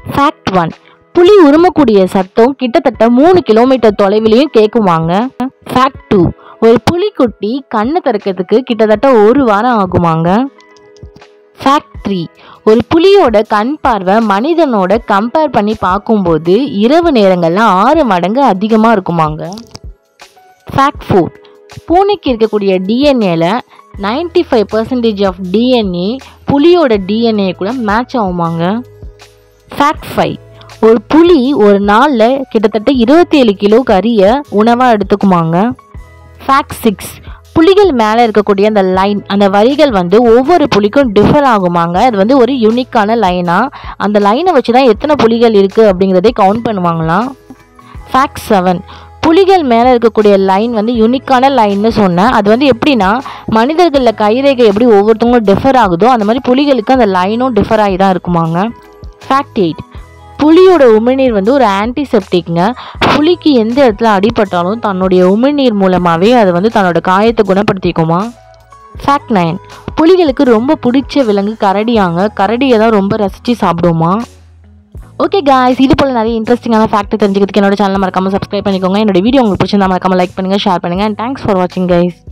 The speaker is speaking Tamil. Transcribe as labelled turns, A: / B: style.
A: ஃபேக்ட் ஒன் புலி உருமக்கூடிய சத்தம் கிட்டத்தட்ட மூணு கிலோமீட்டர் தொலைவிலையும் கேட்குமாங்க ஃபேக்ட் டூ ஒரு புலிக்குட்டி கண்ணை திறக்கிறதுக்கு கிட்டத்தட்ட ஒரு வாரம் ஆகுமாங்க ஃபேக்ட் த்ரீ ஒரு புலியோட கண் பார்வை மனிதனோட கம்பேர் பண்ணி பார்க்கும்போது இரவு நேரங்களில் ஆறு மடங்கு அதிகமாக இருக்குமாங்க ஃபேக்ட் ஃபோர் பூனைக்கு இருக்கக்கூடிய டிஎன்ஏல ninety five percentage of DNA புலியோட டிஎன்ஏ கூட மேட்ச் ஆகுமாங்க ஃபேக்ட் ஃபைவ் ஒரு புலி ஒரு நாளில் கிட்டத்தட்ட இருபத்தி ஏழு கிலோ கறியை உணவாக எடுத்துக்குமாங்க ஃபேக்ட் சிக்ஸ் புலிகள் மேலே இருக்கக்கூடிய அந்த லைன் அந்த வரிகள் வந்து ஒவ்வொரு புலிக்கும் டிஃபர் ஆகுமாங்க அது வந்து ஒரு யூனிக்கான லைனாக அந்த லைனை வச்சு தான் எத்தனை புலிகள் இருக்குது அப்படிங்கிறதை கவுண்ட் பண்ணுவாங்களாம் ஃபேக்ட் செவன் புலிகள் மேலே இருக்கக்கூடிய லைன் வந்து யூனிக்கான லைன்னு சொன்னேன் அது வந்து எப்படின்னா மனிதர்களில் கைரேகை எப்படி ஒவ்வொருத்தவங்களும் டிஃபர் ஆகுதோ அந்த மாதிரி புலிகளுக்கு அந்த லைனும் டிஃபர் ஆகி தான் இருக்குமாங்க ஃபேக்ட் எயிட் புலியோட உமிழ்நீர் வந்து ஒரு ஆன்டிசெப்டிக்ங்க புலிக்கு எந்த இடத்துல அடிபட்டாலும் தன்னுடைய உமிழ்நீர் மூலமாகவே அது வந்து தன்னோட காயத்தை குணப்படுத்திக்குமா ஃபேக்ட் நைன் புலிகளுக்கு ரொம்ப பிடிச்ச விலங்கு கரடியாங்க கரடியை தான் ரொம்ப ரசித்து சாப்பிடுமா ஓகே காய்ஸ் இது போல் நிறைய இன்ட்ரெஸ்டிங்கான ஃபேக்ட் தெரிஞ்சுக்கிறதுக்கு என்னோட சேனல் மறக்காம சப்ஸ்கிரைப் பண்ணிக்கோங்க என்னோட வீடியோ உங்களுக்கு பிடிச்சிருந்தா மறக்காம லைக் பண்ணுங்கள் ஷேர் பண்ணுங்கள் அண்ட் தேங்க்ஸ் ஃபார் வாட்சிங் கைஸ்